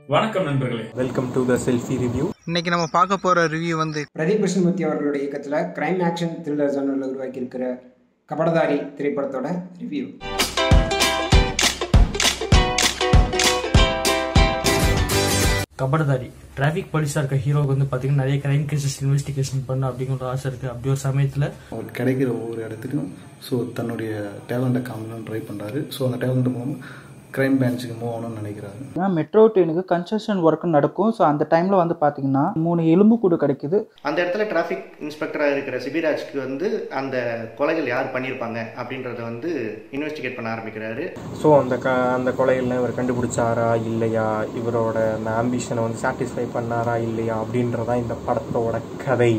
வணக்கம் நண்பர்களே welcome to the selfie review இன்னைக்கு நம்ம பார்க்க போற ரிவ்யூ வந்து பிரதீப் கிருஷ்ணமூர்த்தி அவர்களுடைய இயக்கத்தில் கிரைம் ஆக்ஷன் த்ரில்லர் ஜானரில் உருவாக்கி இருக்கிற கபடதாரி திரைப்படத்தோட ரிவ்யூ கபடதாரி டிராஃபிக் போலீஸாக இருக்க ஹீரோக்கு வந்து பார்த்தீங்கன்னா நிறைய கிரைம் கேசஸ் இன்வெஸ்டிகேஷன் பண்ண அப்படிங்கிற ஆசை இருக்குது அப்படி ஒரு சமயத்தில் அவர் கிடைக்கிற ஒவ்வொரு இடத்துக்கும் ஸோ தன்னுடைய டேலண்ட்டை காமிக்கணும்னு ட்ரை பண்ணுறாரு ஸோ அந்த டேலண்ட் மூலமாக க்ரைம் பிரான்ச்சுக்கு மூவ் ஆகணும்னு நினைக்கிறாரு மெட்ரோ ட்ரெயினுக்கு கன்ஸ்ட்ரக்ஷன் ஒர்க் நடக்கும் ஸோ அந்த டைமில் வந்து பார்த்தீங்கன்னா மூணு எலும்பு கூடு கிடைக்குது அந்த இடத்துல டிராஃபிக் இன்ஸ்பெக்டராக இருக்கிற சிபிராஜ்க்கு வந்து அந்த கொலைகள் யார் பண்ணியிருப்பாங்க அப்படின்றத வந்து இன்வெஸ்டிகேட் பண்ண ஆரம்பிக்கிறாரு ஸோ அந்த க அந்த கொலைகள்லாம் இவர் கண்டுபிடிச்சாரா இல்லையா இவரோட அந்த ஆம்பிஷனை வந்து சாட்டிஸ்ஃபை பண்ணாரா இல்லையா அப்படின்றதான் இந்த படத்தோட கதை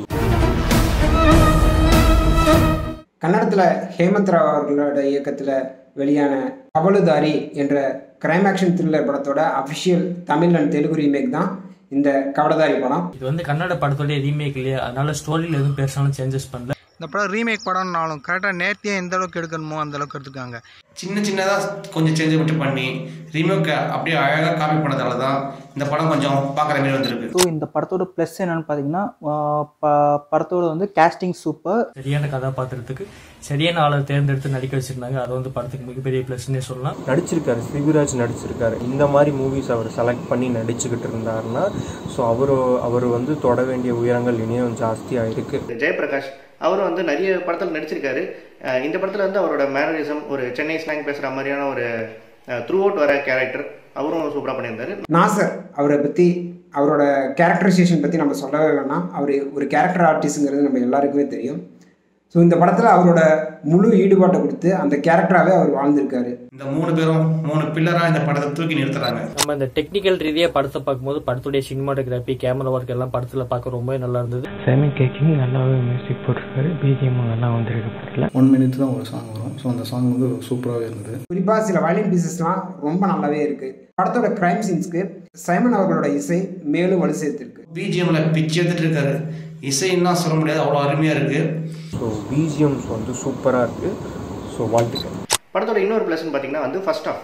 கன்னடத்தில் ஹேமந்த் ராவ் அவர்களோட இயக்கத்தில் வெளியான கபலுதாரி என்ற கிரைம் ஆக்ஷன் த்ரில்லர் படத்தோட official Tamil and Telugu remake தான் இந்த கபடதாரி படம் இது வந்து கன்னட படத்தோடைய ரீமேக் இல்லையா அதனால ஸ்டோரியில் எதுவும் பெருசான சேஞ்சஸ் பண்ணல இந்த படம் ரீமேக் படம்னாலும் கரெக்டாக நேர்த்தியாக எந்த அளவுக்கு எடுக்கணுமோ அந்த அளவுக்கு எடுத்துக்காங்க சின்ன சின்னதாக கொஞ்சம் சேஞ்ச் மட்டும் பண்ணி ரீமேக்கை அப்படியே அழகாக காப்பி பண்ணதால தான் இந்த படம் கொஞ்சம் பார்க்குற மாதிரி வந்திருக்கு ஸோ இந்த படத்தோட ப்ளஸ் என்னன்னு பார்த்தீங்கன்னா ஆஹ் ப- படத்தோட வந்து கேஸ்டிங் சூப்பர் சரியான கதாபாத்திரத்துக்கு சரியான ஆளை தேர்ந்தெடுத்து நடிக்க வச்சிருந்தாங்க அது வந்து படத்துக்கு மிகப்பெரிய ப்ளஸ்னே சொல்லலாம் நடிச்சிருக்காரு சிவிராஜ் நடிச்சிருக்காரு இந்த மாதிரி மூவிஸ் அவர் செலக்ட் பண்ணி நடிச்சுக்கிட்டு இருந்தாருன்னா ஸோ அவர் அவர் வந்து தொட வேண்டிய உயரங்கள் இனியும் ஜாஸ்தியாக இருக்குது ஜெயபிரகாஷ் அவரும் வந்து நிறைய படத்தில் நடிச்சிருக்காரு அஹ் இந்த படத்தில் வந்து அவரோட மேனரிசம் ஒரு சென்னை ஸ்லாங் பேசுகிற மாதிரியான ஒரு த்ரூ அவுட் வர கேரக்டர் அவரும் சூப்பராக பண்ணியிருந்தாரு நாசர் அவரை பற்றி அவரோட கேரக்டரைசேஷன் பற்றி நம்ம சொல்லவே வேணாம் அவர் ஒரு கேரக்டர் ஆர்டிஸ்ட்ங்கிறது நம்ம எல்லாருக்குமே தெரியும் ஸோ இந்த படத்தில் அவரோட முழு ஈடுபாட்டை கொடுத்து அந்த கேரக்டராகவே அவர் வாழ்ந்திருக்காரு இந்த மூணு பேரும் மூணு பில்லராக இந்த படத்தை தூக்கி நிறுத்துறாங்க நம்ம இந்த டெக்னிக்கல் ரீதியாக படத்தை பார்க்கும்போது படத்துடைய சினிமாட்டோகிராஃபி கேமரா ஒர்க் எல்லாம் படத்தில் பார்க்க ரொம்பவே நல்லா இருந்தது சைமன் கேக்கிங் நல்லாவே மியூசிக் போட்டிருக்காரு பிஜிஎம் நல்லா வந்திருக்கு படத்தில் ஒன் மினிட் தான் ஒரு சாங் வரும் ஸோ அந்த சாங் வந்து சூப்பராகவே இருந்தது குறிப்பாக சில வயலின் பீசஸ்லாம் ரொம்ப நல்லாவே இருக்குது படத்தோட கிரைம் சீன்ஸ்க்கு சைமன் அவர்களோட இசை மேலும் வலு சேர்த்திருக்கு பிஜிஎம்ல பிச்சு எடுத்துட்டு இருக்காரு இசைன்னா சொல்ல முடியாது அவ்வளோ அருமையாக இருக்குது ஸோ பிஜிஎம்ஸ் வந்து சூப்பராக இருக்குது ஸோ வாழ்த்துக்கள் படத்தோட இன்னொரு ப்ளஸ்ன்னு பார்த்தீங்கன்னா வந்து ஃபர்ஸ்ட் ஆஃப்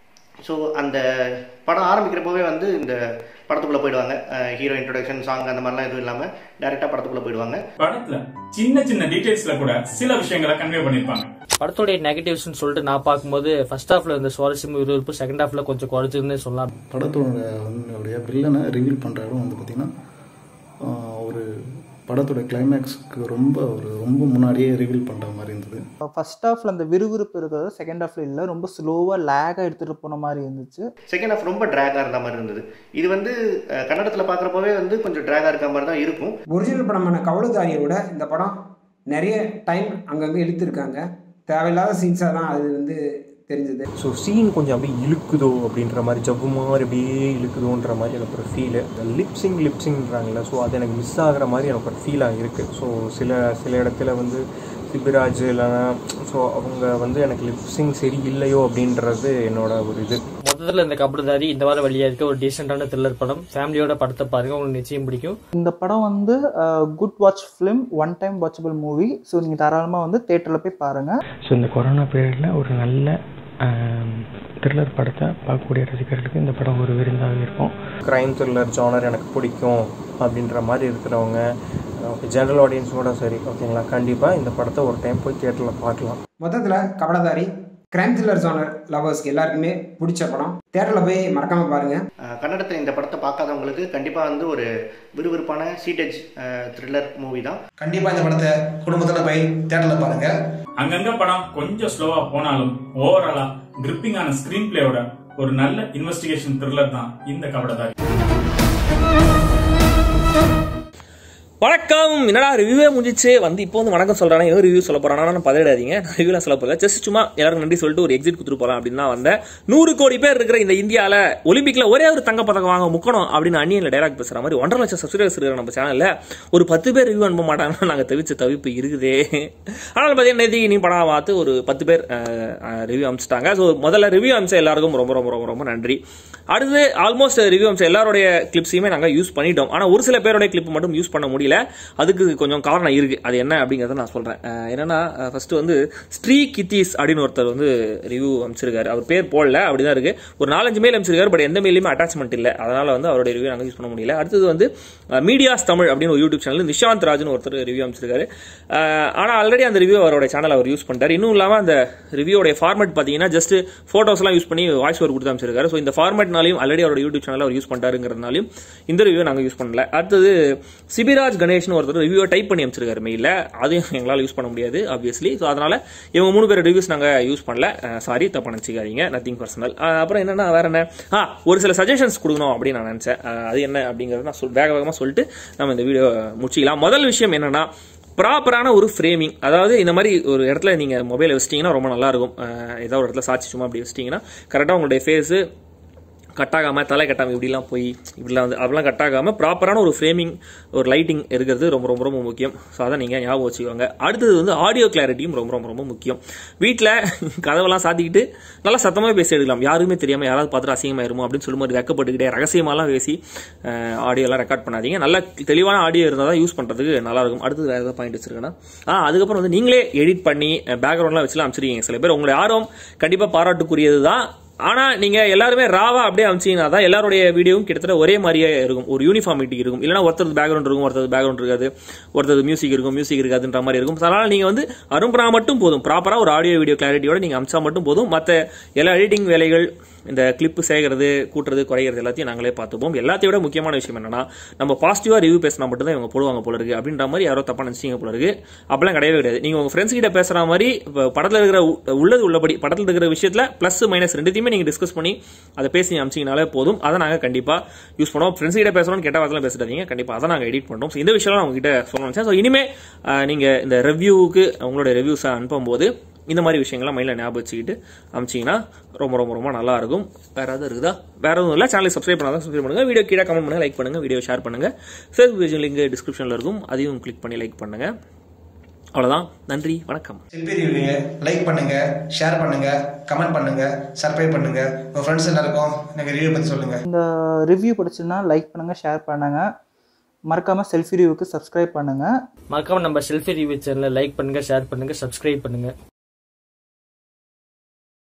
ஸோ அந்த படம் ஆரம்பிக்கிறப்பவே வந்து இந்த படத்துக்குள்ளே போயிடுவாங்க ஹீரோ இன்ட்ரொடக்ஷன் சாங் அந்த மாதிரிலாம் எதுவும் இல்லாமல் டேரெக்டாக படத்துக்குள்ளே போயிடுவாங்க படத்துல சின்ன சின்ன டீடைல்ஸ்ல கூட சில விஷயங்களை கன்வே பண்ணிருப்பாங்க படத்தோடைய நெகட்டிவ்ஸ்னு சொல்லிட்டு நான் பார்க்கும்போது ஃபர்ஸ்ட் ஹாஃப்ல இருந்த சுவாரஸ்யம் விறுவிறுப்பு செகண்ட் ஹாஃப்ல கொஞ்சம் குறைச்சிருந்தே சொல்லலாம் படத்தோட வந்து வில்லனை ரிவீல் பண்ணுற இடம் வந்து பார்த்திங்கன்னா ஆஹ், ஒரு படத்தோட கிளைமேக்ஸ்க்கு ரொம்ப ஒரு ரொம்ப முன்னாடியே ரிவீல் பண்ணுற மாதிரி இருந்தது ஃபர்ஸ்ட் ஹாஃப்ல அந்த விறுவிறுப்பு இருக்கிறது செகண்ட் ஹாஃப்ல இல்லை ரொம்ப ஸ்லோவாக லேகாக எடுத்துகிட்டு போன மாதிரி இருந்துச்சு செகண்ட் ஹாஃப் ரொம்ப ட்ராகாக இருந்த மாதிரி இருந்தது இது வந்து அஹ், கன்னடத்தில் பார்க்குறப்பவே வந்து கொஞ்சம் ட்ராகாக இருக்க மாதிரி தான் இருக்கும் ஒரிஜினல் படமான கவலுதாரியை விட இந்த படம் நிறைய டைம் அங்கங்கே இழுத்துருக்காங்க தேவையில்லாத சீன்ஸாக தான் அது வந்து தெரிஞ்சது ஸோ சீன் கொஞ்சம் அப்படியே இழுக்குதோ அப்படின்ற மாதிரி ஜவ்வு மாதிரி அப்படியே இழுக்குதோன்ற மாதிரி எனக்கு ஒரு ஃபீலு லிப்ஸிங் லிப்ஸிங்கிறாங்கல்ல ஸோ அது எனக்கு மிஸ் ஆகுற மாதிரி எனக்கு ஒரு ஃபீலாக இருக்குது ஸோ சில சில இடத்துல வந்து சிபிராஜ் இல்லைன்னா ஸோ அவங்க வந்து எனக்கு லிப்ஸிங் சரி இல்லையோ அப்படின்றது என்னோட ஒரு இது மொத்தத்தில் இந்த கபடிதாரி இந்த வாரம் வெளியாக இருக்க ஒரு டீசெண்டான த்ரில்லர் படம் ஃபேமிலியோட படத்தை பாருங்க உங்களுக்கு நிச்சயம் பிடிக்கும் இந்த படம் வந்து good watch film one time watchable movie so நீங்கள் தாராளமாக வந்து தேட்டரில் போய் பாருங்கள் ஸோ இந்த கொரோனா பீரியடில் ஒரு நல்ல த்ரில்லர் படத்தை பார்க்கக்கூடிய ரசிகர்களுக்கு இந்த படம் ஒரு விருந்தாக இருக்கும் க்ரைம் த்ரில்லர் ஜானர் எனக்கு பிடிக்கும் அப்படின்ற மாதிரி இருக்கிறவங்க ஜென்ரல் ஆடியன்ஸோட சரி ஓகேங்களா கண்டிப்பாக இந்த படத்தை ஒரு டைம் போய் தியேட்டரில் பார்க்கலாம் மொத்தத்தில் கபடதாரி கிரைம் த்ரில்லர் ஜானர் லவர்ஸ்க்கு எல்லாருக்குமே பிடிச்ச படம் தேட்டரில் போய் மறக்காமல் பாருங்கள் அஹ், கன்னடத்தில் இந்த படத்தை பார்க்காதவங்களுக்கு கண்டிப்பாக வந்து ஒரு விறுவிறுப்பான சீட்டேஜ் த்ரில்லர் மூவி தான் கண்டிப்பாக இந்த படத்தை குடும்பத்தில் போய் தேட்டரில் பாருங்கள் அங்கங்க படம் கொஞ்சம் ஸ்லோவா போனாலும் ஓவராலா கிரிப்பிங்கான ஸ்கிரீன் பிளேயோட ஒரு நல்ல இன்வெஸ்டிகேஷன் த்ரில்லர் தான் இந்த கபடதாரி வணக்கம் என்னடா ரிவ்யூவே முடிஞ்சிச்சு வந்து இப்போ வந்து வணக்கம் சொல்றானே ஏதோ ரிவ்யூ சொல்ல போறானா நான் பதவிடாதீங்க நான் ரிவ்யூலாம் சொல்ல போகல ஜஸ்ட் சும்மா எல்லாரும் நன்றி சொல்லிட்டு ஒரு எக்ஸிட் கொடுத்துட்டு போலாம் அப்படின்னு தான் வந்தேன் நூறு கோடி பேர் இருக்கிற இந்த இந்தியாவில் ஒலிம்பிக்ல ஒரே ஒரு தங்க பதக்கம் வாங்க முக்கணும் அப்படின்னு அந்நியன்ல டைலாக் பேசுற மாதிரி ஒன்றரை லட்சம் சப்ஸ்கிரைபர்ஸ் இருக்கிற நம்ம சேனல்ல ஒரு பத்து பேர் ரிவ்யூ அனுப்ப மாட்டாங்கன்னா நாங்கள் தவிச்ச தவிப்பு இருக்குதே ஆனால் பார்த்தீங்கன்னா நேற்று நீ படம் பார்த்து ஒரு பத்து பேர் ரிவ்யூ அமிச்சிட்டாங்க ஸோ முதல்ல ரிவ்யூ அமிச்ச எல்லாருக்கும் ரொம்ப ரொம்ப ரொம்ப ரொம்ப நன்றி அடுத்து ஆல்மோஸ்ட் ரிவ்யூ அமிச்ச எல்லாருடைய கிளிப்ஸையுமே நாங்கள் யூஸ் பண்ணிட்டோம் ஆனால் ஒரு சில பேருடைய கிளிப் மட்டும் யூஸ் பண்ண முடியல முடியல அதுக்கு கொஞ்சம் காரணம் இருக்கு அது என்ன அப்படிங்கறத நான் சொல்றேன் அஹ் என்னன்னா ஃபர்ஸ்ட் வந்து ஸ்ரீ கித்தீஸ் அப்படின்னு ஒருத்தர் வந்து ரிவ்யூ அமைச்சிருக்காரு அவர் பேர் போடல அப்படிதான் இருக்கு ஒரு நாலஞ்சு மெயில் அமைச்சிருக்காரு பட் எந்த மெயிலுமே அட்டாச்மெண்ட் இல்லை அதனால வந்து அவருடைய ரிவ்யூ நாங்கள் யூஸ் பண்ண முடியல அடுத்தது வந்து மீடியாஸ் தமிழ் அப்படின்னு ஒரு யூடியூப் சேனல் நிஷாந்த் ராஜ்னு ஒருத்தர் ரிவ்யூ அமைச்சிருக்காரு அஹ் ஆனா ஆல்ரெடி அந்த ரிவ்யூ அவரோட சேனல் அவர் யூஸ் பண்ணிட்டார் இன்னும் இல்லாம அந்த ரிவ்யூடைய ஃபார்மேட் பார்த்தீங்கன்னா ஜஸ்ட் ஃபோட்டோஸ்லாம் யூஸ் பண்ணி வாய்ஸ் ஓவர் கொடுத்து அமைச்சிருக்காரு ஸோ இந்த ஃபார்மேட்னாலையும் ஆல்ரெடி அவரோட யூடியூப் சேனல் அவர் யூஸ் பண்ணிட்டாருங்கிறதுனாலையும் இந்த ரிவ்யூ நாங்கள் யூஸ் பண்ணல அடுத்தது சிபிராஜ் கணேஷ்னு ஒருத்தர் ரிவ்யூ டைப் பண்ணி அமைச்சிருக்காரு மெயிலில் அதையும் எங்களால் யூஸ் பண்ண முடியாது ஆப்வியஸ்லி ஸோ அதனால இவங்க மூணு பேர் ரிவ்யூஸ் நாங்கள் யூஸ் பண்ணல சாரி தப்பா நினச்சிக்காதீங்க நத்திங் பர்சனல் அப்புறம் என்னன்னா வேற என்ன ஆ ஒரு சில சஜஷன்ஸ் கொடுக்கணும் அப்படின்னு நான் நினச்சேன் அஹ் அது என்ன அப்படிங்கிறத நான் சொல் வேக வேகமாக சொல்லிட்டு நம்ம இந்த வீடியோ முடிச்சிக்கலாம் முதல் விஷயம் என்னன்னா ப்ராப்பரான ஒரு ஃப்ரேமிங் அதாவது இந்த மாதிரி ஒரு இடத்துல நீங்கள் மொபைலை வச்சிட்டிங்கன்னா ரொம்ப நல்லா இருக்கும் அஹ் ஏதாவது ஒரு இடத்துல சாட்சி சும்மா அப்படி வச்சிட்டிங்கன்னா கரெக்டாக உங்களுடைய ஃபேஸு கட்டாகாம தலை கட்டாம இப்படிலாம் போய் இப்படிலாம் வந்து அப்படிலாம் கட்டாகாம ப்ராப்பரான ஒரு ஃப்ரேமிங் ஒரு லைட்டிங் இருக்கிறது ரொம்ப ரொம்ப ரொம்ப முக்கியம் ஸோ அதை நீங்கள் ஞாபகம் வச்சுக்கோங்க அடுத்தது வந்து ஆடியோ கிளாரிட்டியும் ரொம்ப ரொம்ப ரொம்ப முக்கியம் வீட்டில் கதவெல்லாம் சாத்திக்கிட்டு நல்லா சத்தமாக பேசி எடுக்கலாம் யாருமே தெரியாமல் யாராவது பார்த்துட்டு அசிங்கமாயிருமோ அப்படின்னு சொல்லும்போது வெக்கப்பட்டுக்கிட்டே ரகசியமாலாம் பேசி ஆடியோலாம் ரெக்கார்ட் பண்ணாதீங்க நல்ல தெளிவான ஆடியோ இருந்தால் தான் யூஸ் பண்ணுறதுக்கு நல்லா இருக்கும் அடுத்தது வேறு ஏதாவது பாயிண்ட் வச்சிருக்கேன்னா ஆ அதுக்கப்புறம் வந்து நீங்களே எடிட் பண்ணி பேக்ரவுண்ட்லாம் வச்சுலாம் அமைச்சிருக்கீங்க சில பேர் உங்களுடைய ஆர்வம் கண்டிப்பாக பாராட்டுக்குரியது தான் ஆனா நீங்க எல்லாருமே ராவா அப்படியே அமைச்சீங்கன்னா தான் எல்லாருடைய வீடியோவும் கிட்டத்தட்ட ஒரே மாதிரியே இருக்கும் ஒரு யூனிஃபார்மிட்டி இருக்கும் இல்லைன்னா ஒருத்தர் பேக்ரவுண்ட் இருக்கும் ஒருத்தர் பேக்ரவுண்ட் இருக்காது ஒருத்தர் மியூசிக் இருக்கும் மியூசிக் இருக்காதுன்ற மாதிரி இருக்கும் அதனால நீங்க வந்து அனுப்புனா மட்டும் போதும் ப்ராப்பரா ஒரு ஆடியோ வீடியோ கிளாரிட்டியோட நீங்க அமிச்சா மட்டும் போதும் மற்ற எல்லா எடிட்டிங் வேலைகள் இந்த கிளிப்பு சேகறது கூட்டுறது குறைகிறது எல்லாத்தையும் நாங்களே பார்த்துப்போம் எல்லாத்தையும் விட முக்கியமான விஷயம் என்னன்னா நம்ம பாசிட்டிவா ரிவ்யூ பேசினா மட்டும் தான் இவங்க போடுவாங்க போல இருக்கு அப்படின்ற மாதிரி யாரோ தப்பா நினைச்சீங்க போல இருக்கு அப்படிலாம் கிடையவே கிடையாது நீங்க உங்க ஃப்ரெண்ட்ஸ் கிட்ட பேசுற மாதிரி இப்ப படத்துல இருக்கிற உ- உள்ளது உள்ளபடி படத்துல இருக்கிற விஷயத்துல பிளஸ் மைனஸ் ரெண்டுத்தையுமே நீங்க டிஸ்கஸ் பண்ணி அதை பேசி அமிச்சிங்கனாலே போதும் அதை நாங்க கண்டிப்பா யூஸ் பண்ணுவோம் ஃப்ரெண்ட்ஸ் கிட்ட பேசணும்னு கெட்ட வார்த்தைலாம் பேசிடாதீங்க கண்டிப்பா அதை நாங்க எடிட் பண்றோம் So இந்த விஷயம் நான் உங்ககிட்ட சொல்லணும் ஸோ இனிமே அஹ், நீங்க இந்த ரிவ்யூவுக்கு உங்களோட ரிவ்யூஸை அனுப்பும்போது இந்த மாதிரி விஷயங்கள்லாம் மைண்டில் ஞாபகம் வச்சுக்கிட்டு அமிச்சிங்கன்னா ரொம்ப ரொம்ப ரொம்ப நல்லா இருக்கும் வேற ஏதாவது இருக்குதா வேற எதுவும் இல்லை சேனலை சப்ஸ்கிரைப் பண்ணாதான் சப்ஸ்கிரைப் பண்ணுங்க வீடியோ கீழே கமெண்ட் பண்ணுங்க லைக் பண்ணுங்க வீடியோ ஷேர் பண்ணுங்க ஃபேஸ்புக் பேஜ் லிங்க் டிஸ்கிரிப்ஷனில் இருக்கும் அதையும் கிளிக் பண்ணி லைக் பண்ணுங்க அவ்வளோதான் நன்றி வணக்கம் சிற்பி ரிவ்யூங்க லைக் பண்ணுங்க ஷேர் பண்ணுங்க கமெண்ட் பண்ணுங்க சப்ஸ்கிரைப் பண்ணுங்க உங்க ஃப்ரெண்ட்ஸ் எல்லாருக்கும் எனக்கு ரிவ்யூ பத்தி சொல்லுங்க இந்த ரிவ்யூ பிடிச்சிருந்தா லைக் பண்ணுங்க ஷேர் பண்ணுங்க மறக்காம செல்ஃபி ரிவ்யூக்கு சப்ஸ்கிரைப் பண்ணுங்க மறக்காம நம்ம செல்ஃபி ரிவ்யூ சேனலை லைக் பண்ணுங்க ஷேர் பண்ணுங்க சப்ஸ்கிரைப் பண்ணுங்க